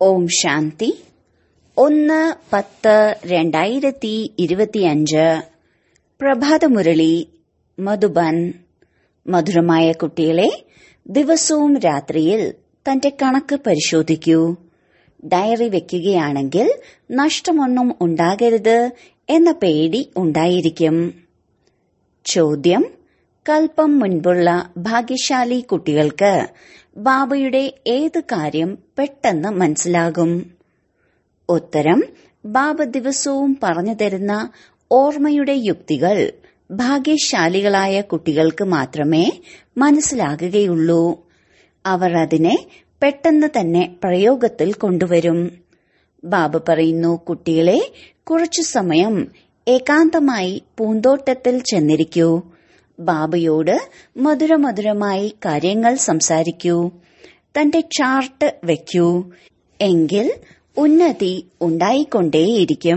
ഓം ശാന്തി ഒന്ന് പത്ത് രണ്ടായിരത്തി ഇരുപത്തിയഞ്ച് പ്രഭാതമുരളി മധുബൻ മധുരമായ കുട്ടികളെ ദിവസവും രാത്രിയിൽ തന്റെ കണക്ക് പരിശോധിക്കൂ ഡയറി വെക്കുകയാണെങ്കിൽ നഷ്ടമൊന്നും ഉണ്ടാകരുത് എന്ന പേടി ഉണ്ടായിരിക്കും ചോദ്യം കൽപ്പം മുൻപുള്ള ഭാഗ്യശാലി കുട്ടികൾക്ക് ബാബയുടെ ഏത് കാര്യം പെട്ടെന്ന് മനസ്സിലാകും ഉത്തരം ബാബ ദിവസവും പറഞ്ഞു തരുന്ന ഓർമ്മയുടെ യുക്തികൾ ഭാഗ്യശാലികളായ കുട്ടികൾക്ക് മാത്രമേ മനസ്സിലാകുകയുള്ളൂ അവർ അതിനെ പെട്ടെന്ന് തന്നെ പ്രയോഗത്തിൽ കൊണ്ടുവരും ബാബ പറയുന്നു കുട്ടികളെ കുറച്ചു സമയം ഏകാന്തമായി പൂന്തോട്ടത്തിൽ ചെന്നിരിക്കൂ ബാബയോട് മധുരമധുരമായി കാര്യങ്ങൾ സംസാരിക്കൂ തന്റെ ചാർട്ട് വെക്കൂ എങ്കിൽ ഉന്നതി ഉണ്ടായിക്കൊണ്ടേയിരിക്കും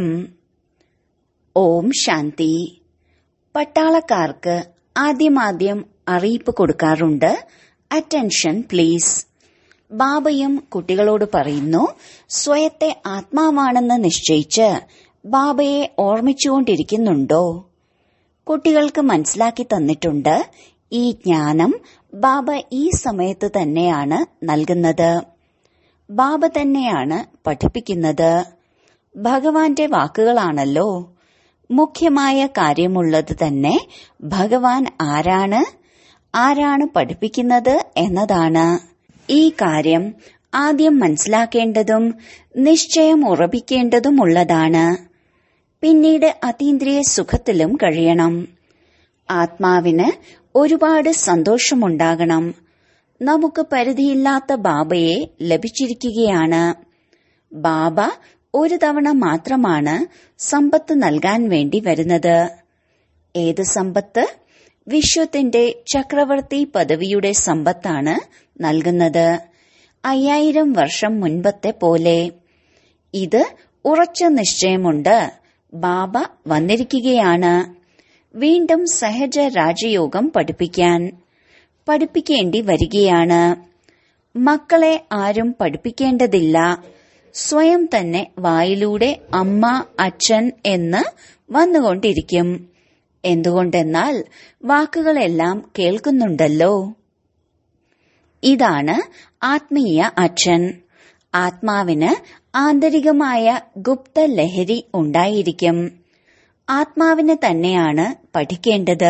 ഓം ശാന്തി പട്ടാളക്കാർക്ക് ആദ്യമാദ്യം അറിയിപ്പ് കൊടുക്കാറുണ്ട് അറ്റൻഷൻ പ്ലീസ് ബാബയും കുട്ടികളോട് പറയുന്നു സ്വയത്തെ ആത്മാവാണെന്ന് നിശ്ചയിച്ച് ബാബയെ ഓർമ്മിച്ചുകൊണ്ടിരിക്കുന്നുണ്ടോ കുട്ടികൾക്ക് മനസ്സിലാക്കി തന്നിട്ടുണ്ട് ഈ ജ്ഞാനം ബാബ ഈ സമയത്ത് തന്നെയാണ് നൽകുന്നത് ബാബ തന്നെയാണ് പഠിപ്പിക്കുന്നത് ഭഗവാന്റെ വാക്കുകളാണല്ലോ മുഖ്യമായ കാര്യമുള്ളത് തന്നെ ഭഗവാൻ ആരാണ് ആരാണ് പഠിപ്പിക്കുന്നത് എന്നതാണ് ഈ കാര്യം ആദ്യം മനസ്സിലാക്കേണ്ടതും നിശ്ചയം ഉറപ്പിക്കേണ്ടതുമുള്ളതാണ് പിന്നീട് അതീന്ദ്രിയ സുഖത്തിലും കഴിയണം ആത്മാവിന് ഒരുപാട് സന്തോഷമുണ്ടാകണം നമുക്ക് പരിധിയില്ലാത്ത ബാബയെ ലഭിച്ചിരിക്കുകയാണ് ബാബ ഒരു തവണ മാത്രമാണ് സമ്പത്ത് നൽകാൻ വേണ്ടി വരുന്നത് ഏത് സമ്പത്ത് വിശ്വത്തിന്റെ ചക്രവർത്തി പദവിയുടെ സമ്പത്താണ് നൽകുന്നത് അയ്യായിരം വർഷം മുൻപത്തെ പോലെ ഇത് ഉറച്ച നിശ്ചയമുണ്ട് ബാബ വന്നിരിക്കുകയാണ് വീണ്ടും സഹജ രാജയോഗം പഠിപ്പിക്കാൻ പഠിപ്പിക്കേണ്ടി വരികയാണ് മക്കളെ ആരും പഠിപ്പിക്കേണ്ടതില്ല സ്വയം തന്നെ വായിലൂടെ അമ്മ അച്ഛൻ എന്ന് വന്നുകൊണ്ടിരിക്കും എന്തുകൊണ്ടെന്നാൽ വാക്കുകളെല്ലാം കേൾക്കുന്നുണ്ടല്ലോ ഇതാണ് ആത്മീയ അച്ഛൻ ആത്മാവിന് ആന്തരികമായ ഗുപ്ത ലഹരി ഉണ്ടായിരിക്കും ആത്മാവിന് തന്നെയാണ് പഠിക്കേണ്ടത്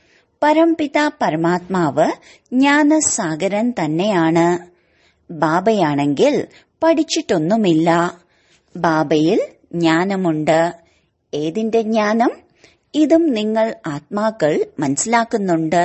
പരംപിത പരമാത്മാവ് ജ്ഞാനസാഗരൻ തന്നെയാണ് ബാബയാണെങ്കിൽ പഠിച്ചിട്ടൊന്നുമില്ല ബാബയിൽ ജ്ഞാനമുണ്ട് ഏതിന്റെ ജ്ഞാനം ഇതും നിങ്ങൾ ആത്മാക്കൾ മനസ്സിലാക്കുന്നുണ്ട്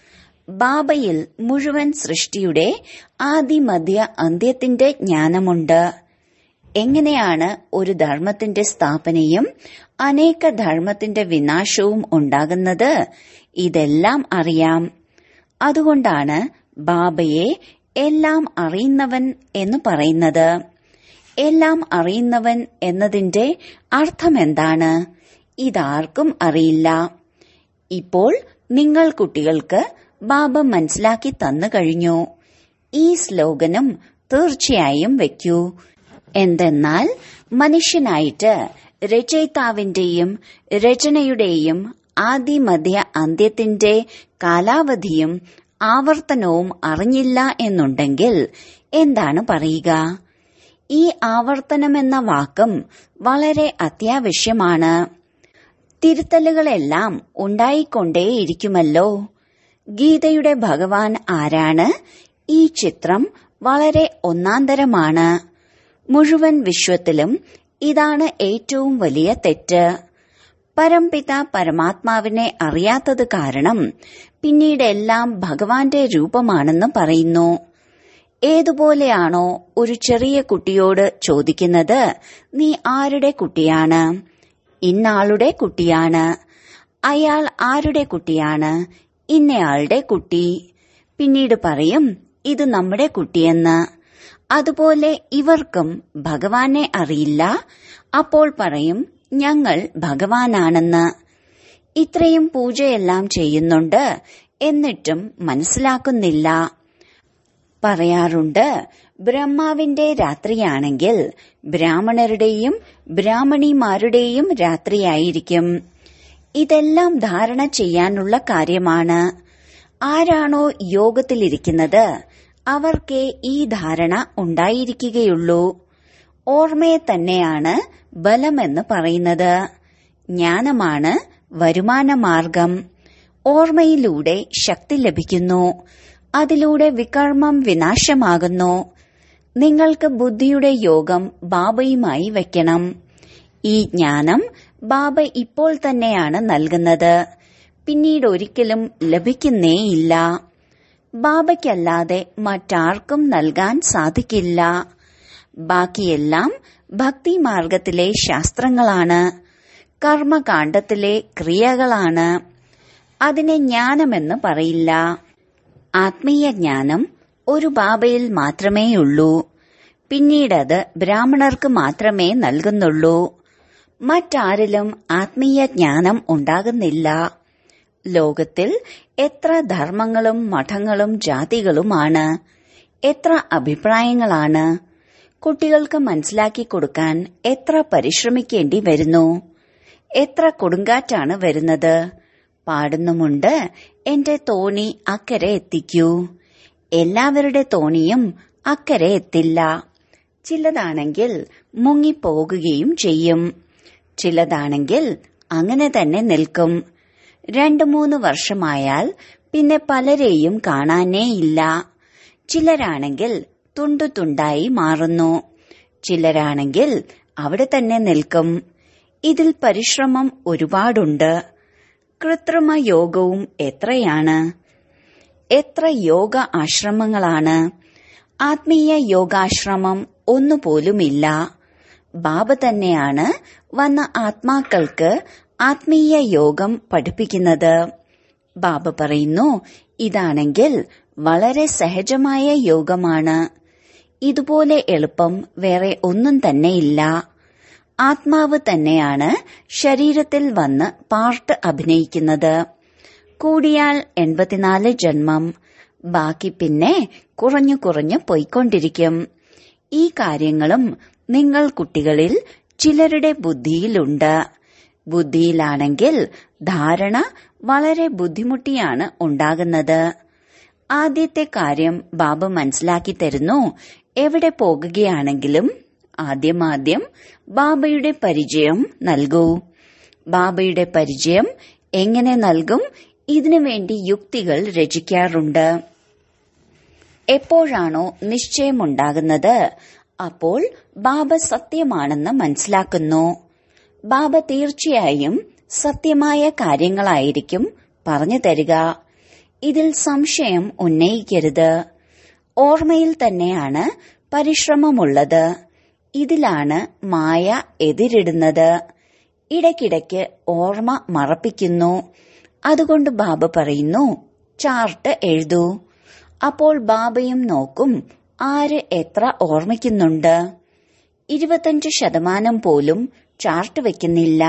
ബാബയിൽ മുഴുവൻ സൃഷ്ടിയുടെ ആദിമധ്യ അന്ത്യത്തിന്റെ ജ്ഞാനമുണ്ട് എങ്ങനെയാണ് ഒരു ധർമ്മത്തിന്റെ സ്ഥാപനയും അനേക ധർമ്മത്തിന്റെ വിനാശവും ഉണ്ടാകുന്നത് ഇതെല്ലാം അറിയാം അതുകൊണ്ടാണ് ബാബയെ എല്ലാം അറിയുന്നവൻ എന്ന് പറയുന്നത് എല്ലാം അറിയുന്നവൻ എന്നതിന്റെ അർത്ഥം എന്താണ് ഇതാർക്കും അറിയില്ല ഇപ്പോൾ നിങ്ങൾ കുട്ടികൾക്ക് ബാബ മനസ്സിലാക്കി തന്നു കഴിഞ്ഞു ഈ സ്ലോഗനം തീർച്ചയായും വെക്കൂ എന്തെന്നാൽ മനുഷ്യനായിട്ട് രചയിതാവിന്റെയും രചനയുടെയും ആദിമധ്യ അന്ത്യത്തിന്റെ കാലാവധിയും ആവർത്തനവും അറിഞ്ഞില്ല എന്നുണ്ടെങ്കിൽ എന്താണ് പറയുക ഈ ആവർത്തനമെന്ന വാക്കും വളരെ അത്യാവശ്യമാണ് തിരുത്തലുകളെല്ലാം ഉണ്ടായിക്കൊണ്ടേയിരിക്കുമല്ലോ ഗീതയുടെ ഭഗവാൻ ആരാണ് ഈ ചിത്രം വളരെ ഒന്നാന്തരമാണ് മുഴുവൻ വിശ്വത്തിലും ഇതാണ് ഏറ്റവും വലിയ തെറ്റ് പരംപിത പരമാത്മാവിനെ അറിയാത്തത് കാരണം പിന്നീട് എല്ലാം ഭഗവാന്റെ രൂപമാണെന്ന് പറയുന്നു ഏതുപോലെയാണോ ഒരു ചെറിയ കുട്ടിയോട് ചോദിക്കുന്നത് നീ ആരുടെ കുട്ടിയാണ് ഇന്നാളുടെ കുട്ടിയാണ് അയാൾ ആരുടെ കുട്ടിയാണ് ഇന്നയാളുടെ കുട്ടി പിന്നീട് പറയും ഇത് നമ്മുടെ കുട്ടിയെന്ന് അതുപോലെ ഇവർക്കും ഭഗവാനെ അറിയില്ല അപ്പോൾ പറയും ഞങ്ങൾ ഭഗവാനാണെന്ന് ഇത്രയും പൂജയെല്ലാം ചെയ്യുന്നുണ്ട് എന്നിട്ടും മനസ്സിലാക്കുന്നില്ല പറയാറുണ്ട് ബ്രഹ്മാവിന്റെ രാത്രിയാണെങ്കിൽ ബ്രാഹ്മണരുടെയും ബ്രാഹ്മണിമാരുടെയും രാത്രിയായിരിക്കും ഇതെല്ലാം ധാരണ ചെയ്യാനുള്ള കാര്യമാണ് ആരാണോ യോഗത്തിലിരിക്കുന്നത് അവർക്കേ ഈ ധാരണ ഉണ്ടായിരിക്കുകയുള്ളൂ ഓർമ്മയെ തന്നെയാണ് ബലമെന്ന് പറയുന്നത് ജ്ഞാനമാണ് വരുമാനമാർഗം ഓർമ്മയിലൂടെ ശക്തി ലഭിക്കുന്നു അതിലൂടെ വികർമ്മം വിനാശമാകുന്നു നിങ്ങൾക്ക് ബുദ്ധിയുടെ യോഗം ബാബയുമായി വെക്കണം ഈ ജ്ഞാനം ബാബ ഇപ്പോൾ തന്നെയാണ് നൽകുന്നത് പിന്നീട് ഒരിക്കലും ലഭിക്കുന്നേയില്ല ബാബയ്ക്കല്ലാതെ മറ്റാർക്കും നൽകാൻ സാധിക്കില്ല ബാക്കിയെല്ലാം ഭക്തിമാർഗത്തിലെ ശാസ്ത്രങ്ങളാണ് കർമ്മകാണ്ഡത്തിലെ ക്രിയകളാണ് അതിനെ ജ്ഞാനമെന്ന് പറയില്ല ആത്മീയ ജ്ഞാനം ഒരു ബാബയിൽ മാത്രമേയുള്ളൂ പിന്നീടത് ബ്രാഹ്മണർക്ക് മാത്രമേ നൽകുന്നുള്ളൂ മറ്റാരിലും ആത്മീയ ജ്ഞാനം ഉണ്ടാകുന്നില്ല ലോകത്തിൽ എത്ര ധർമ്മങ്ങളും മഠങ്ങളും ജാതികളുമാണ് എത്ര അഭിപ്രായങ്ങളാണ് കുട്ടികൾക്ക് മനസ്സിലാക്കി കൊടുക്കാൻ എത്ര പരിശ്രമിക്കേണ്ടി വരുന്നു എത്ര കൊടുങ്കാറ്റാണ് വരുന്നത് പാടുന്നുമുണ്ട് എന്റെ തോണി അക്കരെ എത്തിക്കൂ എല്ലാവരുടെ തോണിയും അക്കരെ എത്തില്ല ചിലതാണെങ്കിൽ മുങ്ങിപ്പോകുകയും ചെയ്യും ചിലതാണെങ്കിൽ അങ്ങനെ തന്നെ നിൽക്കും രണ്ടു മൂന്ന് വർഷമായാൽ പിന്നെ പലരെയും കാണാനേയില്ല ചിലരാണെങ്കിൽ തുണ്ടു തുണ്ടായി മാറുന്നു ചിലരാണെങ്കിൽ അവിടെ തന്നെ നിൽക്കും ഇതിൽ പരിശ്രമം ഒരുപാടുണ്ട് കൃത്രിമ യോഗവും എത്രയാണ് എത്ര യോഗ ആശ്രമങ്ങളാണ് ആത്മീയ യോഗാശ്രമം ഒന്നുപോലുമില്ല ബാബ തന്നെയാണ് വന്ന ആത്മാക്കൾക്ക് ആത്മീയ യോഗം പഠിപ്പിക്കുന്നത് ബാബ പറയുന്നു ഇതാണെങ്കിൽ വളരെ സഹജമായ യോഗമാണ് ഇതുപോലെ എളുപ്പം വേറെ ഒന്നും തന്നെയില്ല ആത്മാവ് തന്നെയാണ് ശരീരത്തിൽ വന്ന് പാർട്ട് അഭിനയിക്കുന്നത് കൂടിയാൽ എൺപത്തിനാല് ജന്മം ബാക്കി പിന്നെ കുറഞ്ഞു കുറഞ്ഞു പോയിക്കൊണ്ടിരിക്കും ഈ കാര്യങ്ങളും നിങ്ങൾ കുട്ടികളിൽ ചിലരുടെ ബുദ്ധിയിലുണ്ട് ബുദ്ധിയിലാണെങ്കിൽ ധാരണ വളരെ ബുദ്ധിമുട്ടിയാണ് ഉണ്ടാകുന്നത് ആദ്യത്തെ കാര്യം ബാബ മനസ്സിലാക്കി തരുന്നു എവിടെ പോകുകയാണെങ്കിലും ആദ്യമാദ്യം ബാബയുടെ പരിചയം നൽകൂ ബാബയുടെ പരിചയം എങ്ങനെ നൽകും ഇതിനു വേണ്ടി യുക്തികൾ രചിക്കാറുണ്ട് എപ്പോഴാണോ നിശ്ചയമുണ്ടാകുന്നത് അപ്പോൾ ബാബ സത്യമാണെന്ന് മനസ്സിലാക്കുന്നു ബാബ തീർച്ചയായും സത്യമായ കാര്യങ്ങളായിരിക്കും പറഞ്ഞു തരിക ഇതിൽ സംശയം ഉന്നയിക്കരുത് ഓർമ്മയിൽ തന്നെയാണ് പരിശ്രമമുള്ളത് ഇതിലാണ് മായ എതിരിടുന്നത് ഇടയ്ക്കിടയ്ക്ക് ഓർമ്മ മറപ്പിക്കുന്നു അതുകൊണ്ട് ബാബ പറയുന്നു ചാർട്ട് എഴുതൂ അപ്പോൾ ബാബയും നോക്കും ആര് എത്ര ഓർമ്മിക്കുന്നുണ്ട് ഇരുപത്തഞ്ച് ശതമാനം പോലും ചാർട്ട് വെക്കുന്നില്ല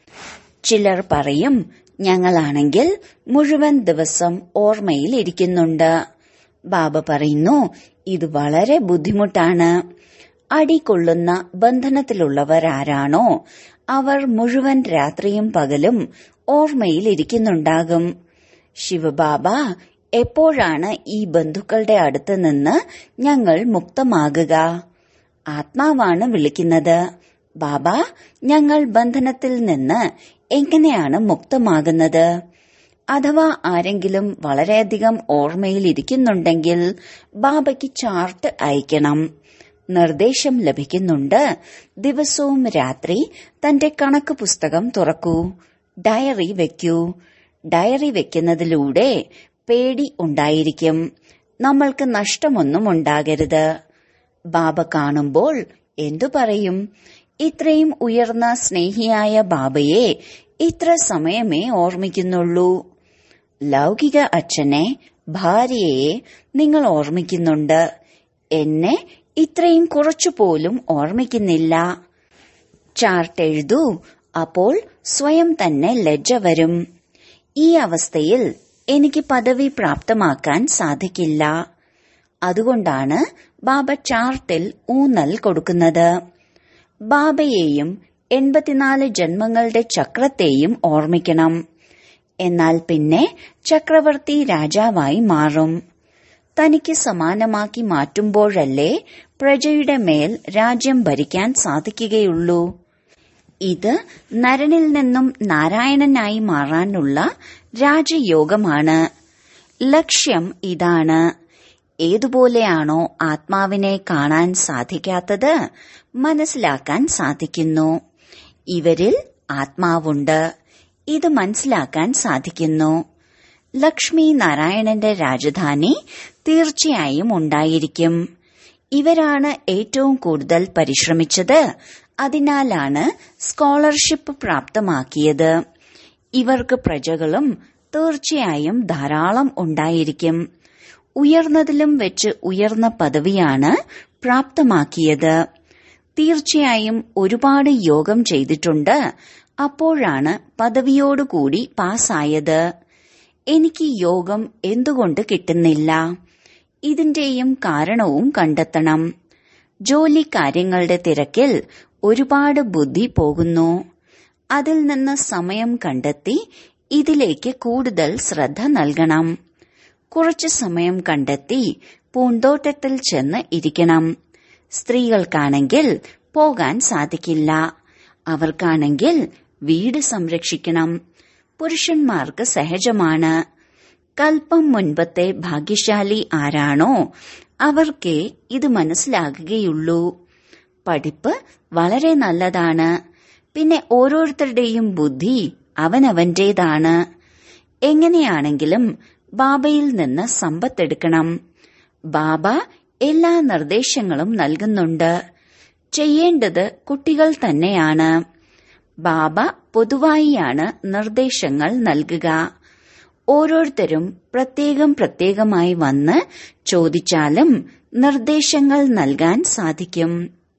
ചിലർ പറയും ഞങ്ങളാണെങ്കിൽ മുഴുവൻ ദിവസം ഓർമ്മയിൽ ഇരിക്കുന്നുണ്ട് ബാബ പറയുന്നു ഇത് വളരെ ബുദ്ധിമുട്ടാണ് അടികൊള്ളുന്ന ബന്ധനത്തിലുള്ളവരാരാണോ അവർ മുഴുവൻ രാത്രിയും പകലും ഓർമ്മയിൽ ഇരിക്കുന്നുണ്ടാകും ശിവബാബ എപ്പോഴാണ് ഈ ബന്ധുക്കളുടെ അടുത്ത് നിന്ന് ഞങ്ങൾ മുക്തമാകുക ആത്മാവാണ് വിളിക്കുന്നത് ബാബ ഞങ്ങൾ ബന്ധനത്തിൽ നിന്ന് എങ്ങനെയാണ് മുക്തമാകുന്നത് അഥവാ ആരെങ്കിലും വളരെയധികം ഓർമ്മയിൽ ഇരിക്കുന്നുണ്ടെങ്കിൽ ബാബയ്ക്ക് ചാർട്ട് അയക്കണം നിർദ്ദേശം ലഭിക്കുന്നുണ്ട് ദിവസവും രാത്രി തന്റെ കണക്ക് പുസ്തകം തുറക്കൂ ഡയറി വെക്കൂ ഡയറി വെക്കുന്നതിലൂടെ പേടി ഉണ്ടായിരിക്കും നമ്മൾക്ക് നഷ്ടമൊന്നും ഉണ്ടാകരുത് ബാബ കാണുമ്പോൾ എന്തു പറയും ഇത്രയും ഉയർന്ന സ്നേഹിയായ ബാബയെ ഇത്ര സമയമേ ഓർമ്മിക്കുന്നുള്ളൂ ലൗകിക അച്ഛനെ ഭാര്യയെ നിങ്ങൾ ഓർമ്മിക്കുന്നുണ്ട് എന്നെ ഇത്രയും കുറച്ചുപോലും ഓർമ്മിക്കുന്നില്ല ചാർട്ട് എഴുതൂ അപ്പോൾ സ്വയം തന്നെ ലജ്ജ വരും ഈ അവസ്ഥയിൽ എനിക്ക് പദവി പ്രാപ്തമാക്കാൻ സാധിക്കില്ല അതുകൊണ്ടാണ് ബാബ ചാർട്ടിൽ ഊന്നൽ കൊടുക്കുന്നത് ബാബയെയും എൺപത്തിനാല് ജന്മങ്ങളുടെ ചക്രത്തെയും ഓർമ്മിക്കണം എന്നാൽ പിന്നെ ചക്രവർത്തി രാജാവായി മാറും തനിക്ക് സമാനമാക്കി മാറ്റുമ്പോഴല്ലേ പ്രജയുടെ മേൽ രാജ്യം ഭരിക്കാൻ സാധിക്കുകയുള്ളൂ ഇത് നരനിൽ നിന്നും നാരായണനായി മാറാനുള്ള രാജയോഗമാണ് ലക്ഷ്യം ഇതാണ് ഏതുപോലെയാണോ ആത്മാവിനെ കാണാൻ സാധിക്കാത്തത് മനസ്സിലാക്കാൻ സാധിക്കുന്നു ഇവരിൽ ആത്മാവുണ്ട് ഇത് മനസ്സിലാക്കാൻ സാധിക്കുന്നു ലക്ഷ്മി നാരായണന്റെ രാജധാനി തീർച്ചയായും ഉണ്ടായിരിക്കും ഇവരാണ് ഏറ്റവും കൂടുതൽ പരിശ്രമിച്ചത് അതിനാലാണ് സ്കോളർഷിപ്പ് പ്രാപ്തമാക്കിയത് ഇവർക്ക് പ്രജകളും തീർച്ചയായും ധാരാളം ഉണ്ടായിരിക്കും ഉയർന്നതിലും വെച്ച് ഉയർന്ന പദവിയാണ് പ്രാപ്തമാക്കിയത് തീർച്ചയായും ഒരുപാട് യോഗം ചെയ്തിട്ടുണ്ട് അപ്പോഴാണ് പദവിയോടുകൂടി പാസ്സായത് എനിക്ക് യോഗം എന്തുകൊണ്ട് കിട്ടുന്നില്ല ഇതിന്റെയും കാരണവും കണ്ടെത്തണം ജോലി കാര്യങ്ങളുടെ തിരക്കിൽ ഒരുപാട് ബുദ്ധി പോകുന്നു അതിൽ നിന്ന് സമയം കണ്ടെത്തി ഇതിലേക്ക് കൂടുതൽ ശ്രദ്ധ നൽകണം കുറച്ചു സമയം കണ്ടെത്തി പൂന്തോട്ടത്തിൽ ചെന്ന് ഇരിക്കണം സ്ത്രീകൾക്കാണെങ്കിൽ പോകാൻ സാധിക്കില്ല അവർക്കാണെങ്കിൽ വീട് സംരക്ഷിക്കണം പുരുഷന്മാർക്ക് സഹജമാണ് കൽപ്പം മുൻപത്തെ ഭാഗ്യശാലി ആരാണോ അവർക്കേ ഇത് മനസ്സിലാകുകയുള്ളൂ പഠിപ്പ് വളരെ നല്ലതാണ് പിന്നെ ഓരോരുത്തരുടെയും ബുദ്ധി അവനവന്റേതാണ് എങ്ങനെയാണെങ്കിലും ബാബയിൽ നിന്ന് സമ്പത്തെടുക്കണം ബാബ എല്ലാ നിർദ്ദേശങ്ങളും നൽകുന്നുണ്ട് ചെയ്യേണ്ടത് കുട്ടികൾ തന്നെയാണ് ബാബ പൊതുവായിയാണ് നിർദ്ദേശങ്ങൾ നൽകുക ഓരോരുത്തരും പ്രത്യേകം പ്രത്യേകമായി വന്ന് ചോദിച്ചാലും നിർദ്ദേശങ്ങൾ നൽകാൻ സാധിക്കും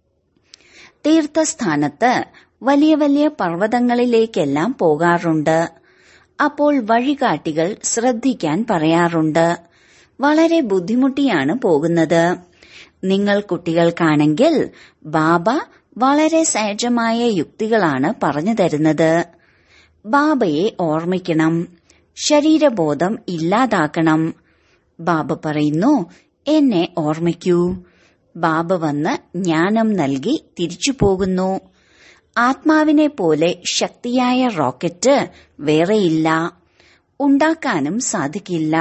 തീർത്ഥസ്ഥാനത്ത് വലിയ വലിയ പർവ്വതങ്ങളിലേക്കെല്ലാം പോകാറുണ്ട് അപ്പോൾ വഴികാട്ടികൾ ശ്രദ്ധിക്കാൻ പറയാറുണ്ട് വളരെ ബുദ്ധിമുട്ടിയാണ് പോകുന്നത് നിങ്ങൾ കുട്ടികൾക്കാണെങ്കിൽ ബാബ വളരെ സഹജമായ യുക്തികളാണ് പറഞ്ഞു തരുന്നത് ബാബയെ ഓർമ്മിക്കണം ശരീരബോധം ഇല്ലാതാക്കണം ബാബ പറയുന്നു എന്നെ ഓർമ്മിക്കൂ ബാബ വന്ന് ജ്ഞാനം നൽകി തിരിച്ചു പോകുന്നു ആത്മാവിനെ പോലെ ശക്തിയായ റോക്കറ്റ് വേറെയില്ല ഉണ്ടാക്കാനും സാധിക്കില്ല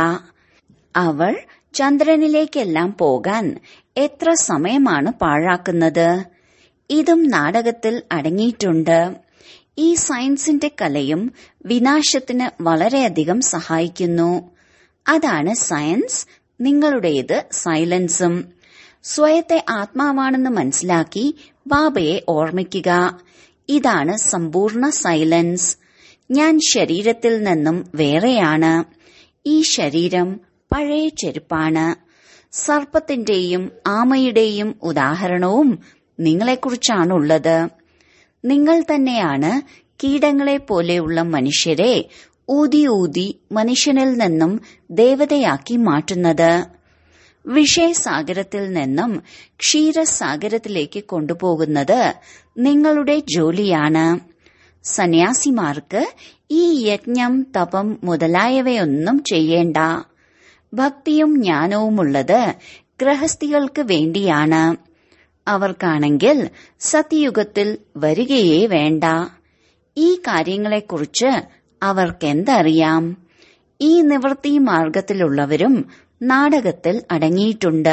അവൾ ചന്ദ്രനിലേക്കെല്ലാം പോകാൻ എത്ര സമയമാണ് പാഴാക്കുന്നത് ഇതും നാടകത്തിൽ അടങ്ങിയിട്ടുണ്ട് ഈ സയൻസിന്റെ കലയും വിനാശത്തിന് വളരെയധികം സഹായിക്കുന്നു അതാണ് സയൻസ് നിങ്ങളുടേത് സൈലൻസും സ്വയത്തെ ആത്മാവാണെന്ന് മനസ്സിലാക്കി ബാബയെ ഓർമ്മിക്കുക ഇതാണ് സമ്പൂർണ്ണ സൈലൻസ് ഞാൻ ശരീരത്തിൽ നിന്നും വേറെയാണ് ഈ ശരീരം പഴയ ചെരുപ്പാണ് സർപ്പത്തിന്റെയും ആമയുടെയും ഉദാഹരണവും നിങ്ങളെക്കുറിച്ചാണുള്ളത് നിങ്ങൾ തന്നെയാണ് കീടങ്ങളെ പോലെയുള്ള മനുഷ്യരെ ഊതി ഊതി മനുഷ്യനിൽ നിന്നും ദേവതയാക്കി മാറ്റുന്നത് വിഷയസാഗരത്തിൽ നിന്നും ക്ഷീരസാഗരത്തിലേക്ക് കൊണ്ടുപോകുന്നത് നിങ്ങളുടെ ജോലിയാണ് സന്യാസിമാർക്ക് ഈ യജ്ഞം തപം മുതലായവയൊന്നും ചെയ്യേണ്ട ഭക്തിയും ജ്ഞാനവുമുള്ളത് ഗൃഹസ്ഥികൾക്ക് വേണ്ടിയാണ് അവർക്കാണെങ്കിൽ സത്യയുഗത്തിൽ വരികയേ വേണ്ട ഈ കാര്യങ്ങളെക്കുറിച്ച് അവർക്കെന്തറിയാം ഈ നിവൃത്തി മാർഗത്തിലുള്ളവരും നാടകത്തിൽ അടങ്ങിയിട്ടുണ്ട്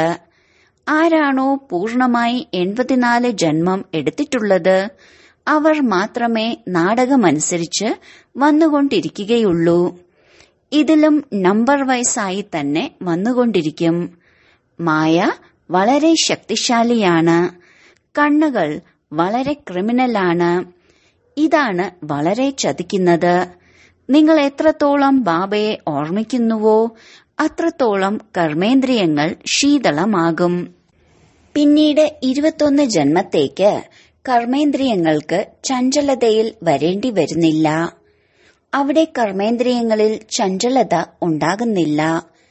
ആരാണോ പൂർണമായി എൺപത്തിനാല് ജന്മം എടുത്തിട്ടുള്ളത് അവർ മാത്രമേ നാടകമനുസരിച്ച് വന്നുകൊണ്ടിരിക്കുകയുള്ളൂ ഇതിലും നമ്പർ വൈസായി തന്നെ വന്നുകൊണ്ടിരിക്കും മായ വളരെ ശക്തിശാലിയാണ് കണ്ണുകൾ വളരെ ക്രിമിനലാണ് ഇതാണ് വളരെ ചതിക്കുന്നത് നിങ്ങൾ എത്രത്തോളം ബാബയെ ഓർമ്മിക്കുന്നുവോ അത്രത്തോളം കർമ്മേന്ദ്രിയങ്ങൾ ശീതളമാകും പിന്നീട് ഇരുപത്തൊന്ന് ജന്മത്തേക്ക് കർമ്മേന്ദ്രിയങ്ങൾക്ക് ചഞ്ചലതയിൽ വരേണ്ടി വരുന്നില്ല അവിടെ കർമ്മേന്ദ്രിയങ്ങളിൽ ചഞ്ചലത ഉണ്ടാകുന്നില്ല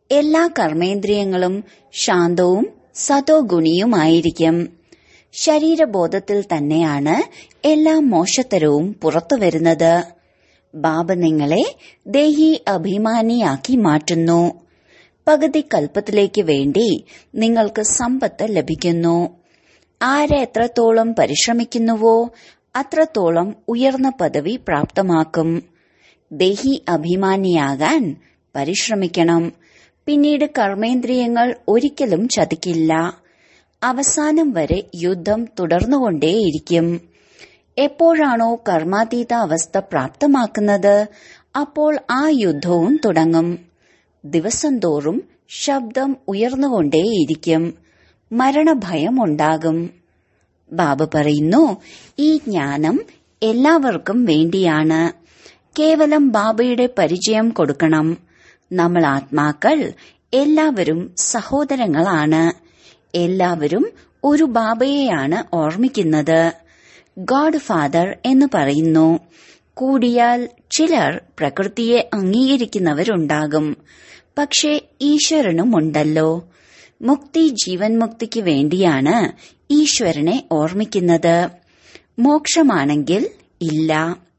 എല്ലാ കർമ്മേന്ദ്രിയങ്ങളും ശാന്തവും സതോ ഗുണിയുമായിരിക്കും ശരീരബോധത്തിൽ തന്നെയാണ് എല്ലാ മോശത്തരവും പുറത്തു വരുന്നത് ബാബ നിങ്ങളെ ദേഹി അഭിമാനിയാക്കി മാറ്റുന്നു പകുതി കൽപ്പത്തിലേക്ക് വേണ്ടി നിങ്ങൾക്ക് സമ്പത്ത് ലഭിക്കുന്നു ആര് എത്രത്തോളം പരിശ്രമിക്കുന്നുവോ അത്രത്തോളം ഉയർന്ന പദവി പ്രാപ്തമാക്കും ദേഹി അഭിമാനിയാകാൻ പരിശ്രമിക്കണം പിന്നീട് കർമ്മേന്ദ്രിയങ്ങൾ ഒരിക്കലും ചതിക്കില്ല അവസാനം വരെ യുദ്ധം തുടർന്നുകൊണ്ടേയിരിക്കും എപ്പോഴാണോ കർമാതീത അവസ്ഥ പ്രാപ്തമാക്കുന്നത് അപ്പോൾ ആ യുദ്ധവും തുടങ്ങും ദിവസം തോറും ശബ്ദം ഉയർന്നുകൊണ്ടേയിരിക്കും മരണഭയം ഉണ്ടാകും ബാബ പറയുന്നു ഈ ജ്ഞാനം എല്ലാവർക്കും വേണ്ടിയാണ് കേവലം ബാബയുടെ പരിചയം കൊടുക്കണം നമ്മൾ ആത്മാക്കൾ എല്ലാവരും സഹോദരങ്ങളാണ് എല്ലാവരും ഒരു ബാബയെയാണ് ഓർമ്മിക്കുന്നത് ഗോഡ് ഫാദർ എന്ന് പറയുന്നു കൂടിയാൽ ചിലർ പ്രകൃതിയെ അംഗീകരിക്കുന്നവരുണ്ടാകും പക്ഷേ ഈശ്വരനുമുണ്ടല്ലോ മുക്തി ജീവൻ മുക്തിക്ക് വേണ്ടിയാണ് ഈശ്വരനെ ഓർമ്മിക്കുന്നത് മോക്ഷമാണെങ്കിൽ ഇല്ല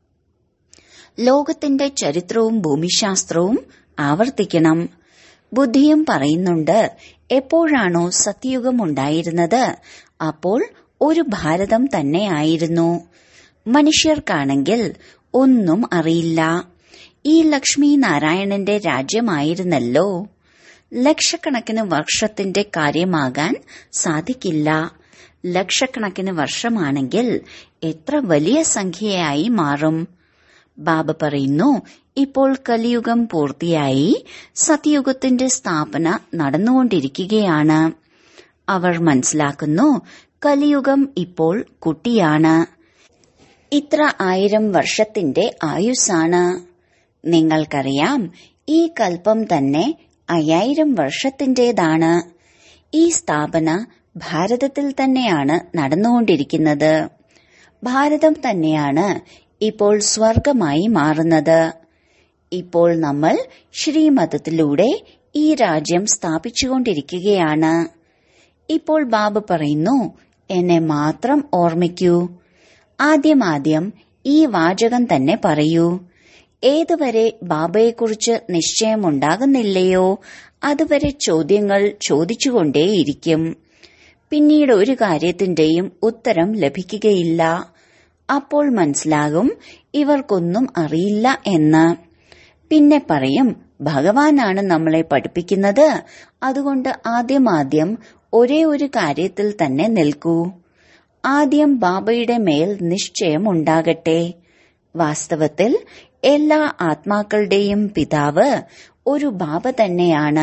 ലോകത്തിന്റെ ചരിത്രവും ഭൂമിശാസ്ത്രവും ആവർത്തിക്കണം ബുദ്ധിയും പറയുന്നുണ്ട് എപ്പോഴാണോ സത്യയുഗം ഉണ്ടായിരുന്നത് അപ്പോൾ ഒരു ഭാരതം തന്നെയായിരുന്നു മനുഷ്യർക്കാണെങ്കിൽ ഒന്നും അറിയില്ല ഈ ലക്ഷ്മി നാരായണന്റെ രാജ്യമായിരുന്നല്ലോ ലക്ഷക്കണക്കിന് വർഷത്തിന്റെ കാര്യമാകാൻ സാധിക്കില്ല ലക്ഷക്കണക്കിന് വർഷമാണെങ്കിൽ എത്ര വലിയ സംഖ്യയായി മാറും ബാബ പറയുന്നു ഇപ്പോൾ കലിയുഗം പൂർത്തിയായി സത്യയുഗത്തിന്റെ സ്ഥാപന നടന്നുകൊണ്ടിരിക്കുകയാണ് അവർ മനസ്സിലാക്കുന്നു കലിയുഗം ഇപ്പോൾ കുട്ടിയാണ് ഇത്ര ആയിരം വർഷത്തിന്റെ ആയുസ്സാണ് നിങ്ങൾക്കറിയാം ഈ കൽപ്പം തന്നെ അയ്യായിരം വർഷത്തിന്റേതാണ് ഈ സ്ഥാപന ഭാരതത്തിൽ തന്നെയാണ് നടന്നുകൊണ്ടിരിക്കുന്നത് ഭാരതം തന്നെയാണ് ഇപ്പോൾ സ്വർഗമായി മാറുന്നത് ഇപ്പോൾ നമ്മൾ ശ്രീമതത്തിലൂടെ ഈ രാജ്യം സ്ഥാപിച്ചുകൊണ്ടിരിക്കുകയാണ് ഇപ്പോൾ ബാബ പറയുന്നു എന്നെ മാത്രം ഓർമ്മിക്കൂ ആദ്യമാദ്യം ഈ വാചകം തന്നെ പറയൂ ഏതുവരെ ബാബയെക്കുറിച്ച് നിശ്ചയമുണ്ടാകുന്നില്ലയോ അതുവരെ ചോദ്യങ്ങൾ ചോദിച്ചുകൊണ്ടേയിരിക്കും പിന്നീട് ഒരു കാര്യത്തിന്റെയും ഉത്തരം ലഭിക്കുകയില്ല അപ്പോൾ മനസ്സിലാകും ഇവർക്കൊന്നും അറിയില്ല എന്ന് പിന്നെ പറയും ഭഗവാനാണ് നമ്മളെ പഠിപ്പിക്കുന്നത് അതുകൊണ്ട് ആദ്യമാദ്യം ഒരേ ഒരു കാര്യത്തിൽ തന്നെ നിൽക്കൂ ആദ്യം ബാബയുടെ മേൽ നിശ്ചയം ഉണ്ടാകട്ടെ വാസ്തവത്തിൽ എല്ലാ ആത്മാക്കളുടെയും പിതാവ് ഒരു ബാബ തന്നെയാണ്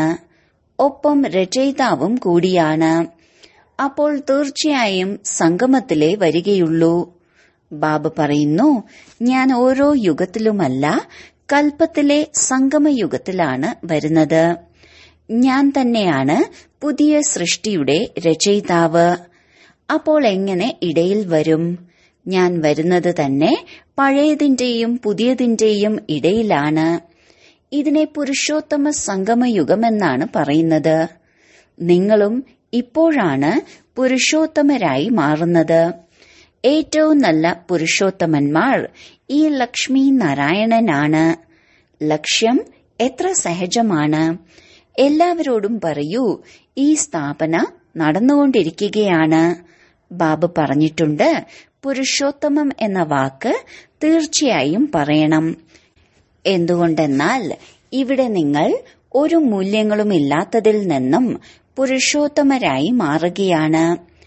ഒപ്പം രചയിതാവും കൂടിയാണ് അപ്പോൾ തീർച്ചയായും സംഗമത്തിലേ വരികയുള്ളൂ ബാബ പറയുന്നു ഞാൻ ഓരോ യുഗത്തിലുമല്ല കൽപ്പത്തിലെ സംഗമയുഗത്തിലാണ് വരുന്നത് ഞാൻ തന്നെയാണ് പുതിയ സൃഷ്ടിയുടെ രചയിതാവ് അപ്പോൾ എങ്ങനെ ഇടയിൽ വരും ഞാൻ വരുന്നത് തന്നെ പഴയതിന്റെയും പുതിയതിന്റെയും ഇടയിലാണ് ഇതിനെ പുരുഷോത്തമ സംഗമയുഗമെന്നാണ് പറയുന്നത് നിങ്ങളും ഇപ്പോഴാണ് പുരുഷോത്തമരായി മാറുന്നത് ഏറ്റവും നല്ല പുരുഷോത്തമന്മാർ ഈ ലക്ഷ്മി നാരായണനാണ് ലക്ഷ്യം എത്ര സഹജമാണ് എല്ലാവരോടും പറയൂ ഈ സ്ഥാപന നടന്നുകൊണ്ടിരിക്കുകയാണ് ബാബ പറഞ്ഞിട്ടുണ്ട് പുരുഷോത്തമം എന്ന വാക്ക് തീർച്ചയായും പറയണം എന്തുകൊണ്ടെന്നാൽ ഇവിടെ നിങ്ങൾ ഒരു മൂല്യങ്ങളുമില്ലാത്തതിൽ നിന്നും പുരുഷോത്തമരായി മാറുകയാണ്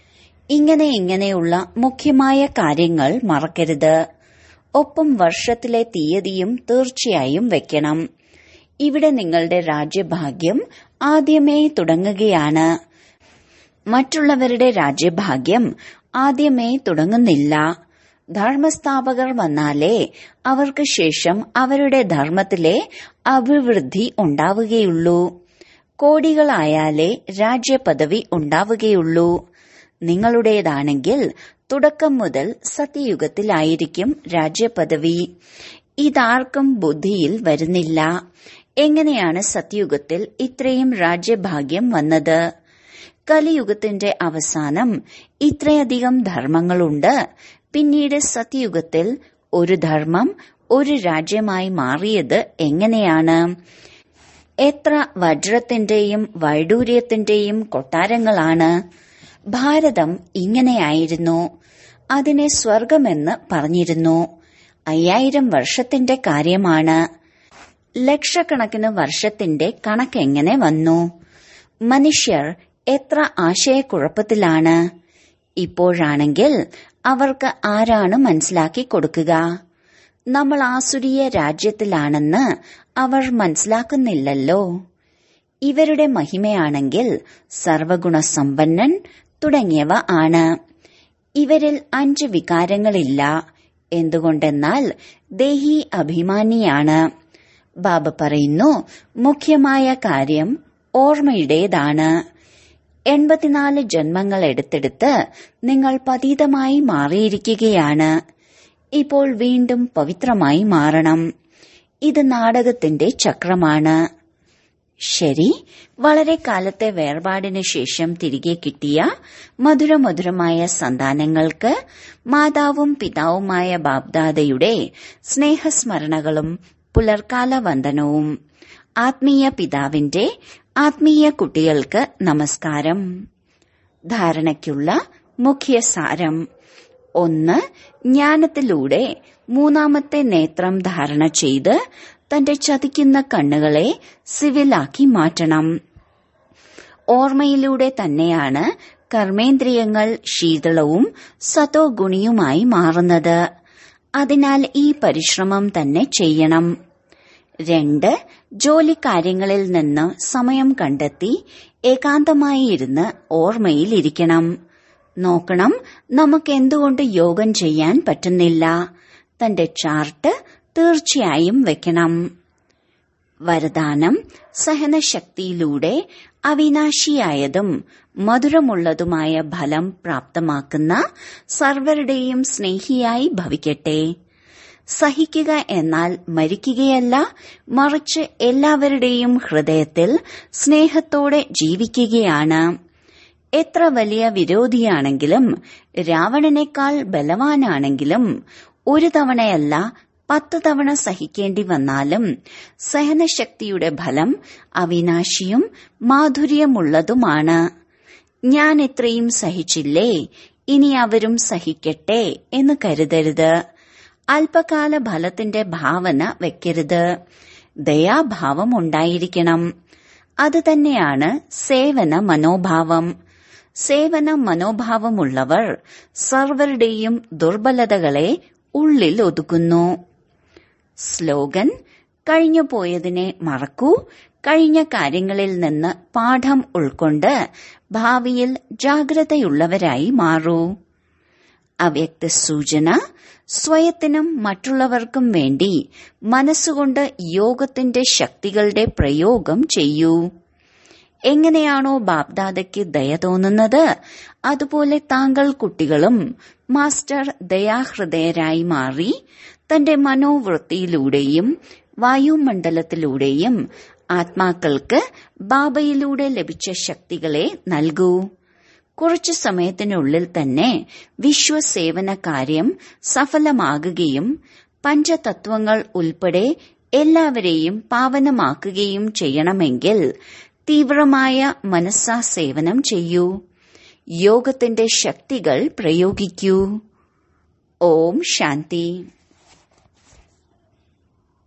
ഇങ്ങനെ ഇങ്ങനെയുള്ള മുഖ്യമായ കാര്യങ്ങൾ മറക്കരുത് ഒപ്പം വർഷത്തിലെ തീയതിയും തീർച്ചയായും വെക്കണം ഇവിടെ നിങ്ങളുടെ രാജ്യഭാഗ്യം ആദ്യമേ തുടങ്ങുകയാണ് മറ്റുള്ളവരുടെ രാജ്യഭാഗ്യം ആദ്യമേ തുടങ്ങുന്നില്ല ധർമ്മസ്ഥാപകർ വന്നാലേ അവർക്ക് ശേഷം അവരുടെ ധർമ്മത്തിലെ അഭിവൃദ്ധി ഉണ്ടാവുകയുള്ളൂ കോടികളായാലേ രാജ്യപദവി ഉണ്ടാവുകയുള്ളൂ നിങ്ങളുടേതാണെങ്കിൽ തുടക്കം മുതൽ സത്യയുഗത്തിലായിരിക്കും രാജ്യപദവി ഇതാർക്കും ബുദ്ധിയിൽ വരുന്നില്ല എങ്ങനെയാണ് സത്യുഗത്തിൽ ഇത്രയും രാജ്യഭാഗ്യം വന്നത് കലിയുഗത്തിന്റെ അവസാനം ഇത്രയധികം ധർമ്മങ്ങളുണ്ട് പിന്നീട് സത്യുഗത്തിൽ ഒരു ധർമ്മം ഒരു രാജ്യമായി മാറിയത് എങ്ങനെയാണ് എത്ര വജ്രത്തിന്റെയും വൈഡൂര്യത്തിന്റെയും കൊട്ടാരങ്ങളാണ് ഭാരതം ഇങ്ങനെയായിരുന്നു അതിനെ സ്വർഗമെന്ന് പറഞ്ഞിരുന്നു അയ്യായിരം വർഷത്തിന്റെ കാര്യമാണ് ലക്ഷക്കണക്കിന് വർഷത്തിന്റെ കണക്കെങ്ങനെ വന്നു മനുഷ്യർ എത്ര ആശയക്കുഴപ്പത്തിലാണ് ഇപ്പോഴാണെങ്കിൽ അവർക്ക് ആരാണ് മനസ്സിലാക്കി കൊടുക്കുക നമ്മൾ ആസുരീയ രാജ്യത്തിലാണെന്ന് അവർ മനസ്സിലാക്കുന്നില്ലല്ലോ ഇവരുടെ മഹിമയാണെങ്കിൽ സർവഗുണസമ്പന്നൻ തുടങ്ങിയവ ആണ് ഇവരിൽ അഞ്ച് വികാരങ്ങളില്ല എന്തുകൊണ്ടെന്നാൽ ദേഹി അഭിമാനിയാണ് ബാബ പറയുന്നു മുഖ്യമായ കാര്യം ഓർമ്മയുടേതാണ് എൺപത്തിനാല് ജന്മങ്ങൾ എടുത്തെടുത്ത് നിങ്ങൾ പതീതമായി മാറിയിരിക്കുകയാണ് ഇപ്പോൾ വീണ്ടും പവിത്രമായി മാറണം ഇത് നാടകത്തിന്റെ ചക്രമാണ് ശരി വളരെ കാലത്തെ വേർപാടിന് ശേഷം തിരികെ കിട്ടിയ മധുരമധുരമായ സന്താനങ്ങൾക്ക് മാതാവും പിതാവുമായ ബാബ്ദാദയുടെ സ്നേഹസ്മരണകളും പുലർക്കാല വന്ദനവും ആത്മീയ പിതാവിന്റെ ആത്മീയ കുട്ടികൾക്ക് നമസ്കാരം ധാരണയ്ക്കുള്ള മുഖ്യ സാരം ഒന്ന് ജ്ഞാനത്തിലൂടെ മൂന്നാമത്തെ നേത്രം ധാരണ ചെയ്ത് തന്റെ ചതിക്കുന്ന കണ്ണുകളെ സിവിലാക്കി മാറ്റണം ഓർമ്മയിലൂടെ തന്നെയാണ് കർമ്മേന്ദ്രിയങ്ങൾ ശീതളവും സതോ ഗുണിയുമായി മാറുന്നത് അതിനാൽ ഈ പരിശ്രമം തന്നെ ചെയ്യണം രണ്ട് ജോലി കാര്യങ്ങളിൽ നിന്ന് സമയം കണ്ടെത്തി ഏകാന്തമായി ഇരുന്ന് ഓർമ്മയിൽ ഇരിക്കണം നോക്കണം നമുക്ക് എന്തുകൊണ്ട് യോഗം ചെയ്യാൻ പറ്റുന്നില്ല തന്റെ ചാർട്ട് തീർച്ചയായും വെക്കണം വരദാനം സഹനശക്തിയിലൂടെ അവിനാശിയായതും മധുരമുള്ളതുമായ ഫലം പ്രാപ്തമാക്കുന്ന സർവരുടെയും സ്നേഹിയായി ഭവിക്കട്ടെ സഹിക്കുക എന്നാൽ മരിക്കുകയല്ല മറിച്ച് എല്ലാവരുടെയും ഹൃദയത്തിൽ സ്നേഹത്തോടെ ജീവിക്കുകയാണ് എത്ര വലിയ വിരോധിയാണെങ്കിലും രാവണനേക്കാൾ ബലവാനാണെങ്കിലും ഒരു തവണയല്ല പത്ത് തവണ സഹിക്കേണ്ടി വന്നാലും സഹനശക്തിയുടെ ഫലം അവിനാശിയും മാധുര്യമുള്ളതുമാണ് ഞാൻ ഇത്രയും സഹിച്ചില്ലേ ഇനി അവരും സഹിക്കട്ടെ എന്ന് കരുതരുത് അല്പകാല ഫലത്തിന്റെ ഭാവന വെക്കരുത് ദയാഭാവം ഉണ്ടായിരിക്കണം അത് തന്നെയാണ് സേവന മനോഭാവം സേവന മനോഭാവമുള്ളവർ സർവരുടെയും ദുർബലതകളെ ഉള്ളിൽ ഒതുക്കുന്നു സ്ലോഗൻ കഴിഞ്ഞു പോയതിനെ മറക്കൂ കഴിഞ്ഞ കാര്യങ്ങളിൽ നിന്ന് പാഠം ഉൾക്കൊണ്ട് ഭാവിയിൽ ജാഗ്രതയുള്ളവരായി മാറൂ അവ്യക്ത സൂചന സ്വയത്തിനും മറ്റുള്ളവർക്കും വേണ്ടി മനസ്സുകൊണ്ട് യോഗത്തിന്റെ ശക്തികളുടെ പ്രയോഗം ചെയ്യൂ എങ്ങനെയാണോ ബാപ്ദാദയ്ക്ക് ദയ തോന്നുന്നത് അതുപോലെ താങ്കൾ കുട്ടികളും മാസ്റ്റർ ദയാഹൃദയരായി മാറി തന്റെ മനോവൃത്തിയിലൂടെയും വായുമണ്ഡലത്തിലൂടെയും ആത്മാക്കൾക്ക് ബാബയിലൂടെ ലഭിച്ച ശക്തികളെ നൽകൂ കുറച്ചു സമയത്തിനുള്ളിൽ തന്നെ വിശ്വസേവന കാര്യം സഫലമാകുകയും പഞ്ചതത്വങ്ങൾ ഉൾപ്പെടെ എല്ലാവരെയും പാവനമാക്കുകയും ചെയ്യണമെങ്കിൽ തീവ്രമായ മനസ്സാ സേവനം ചെയ്യൂ യോഗത്തിന്റെ ശക്തികൾ പ്രയോഗിക്കൂ ഓം ശാന്തി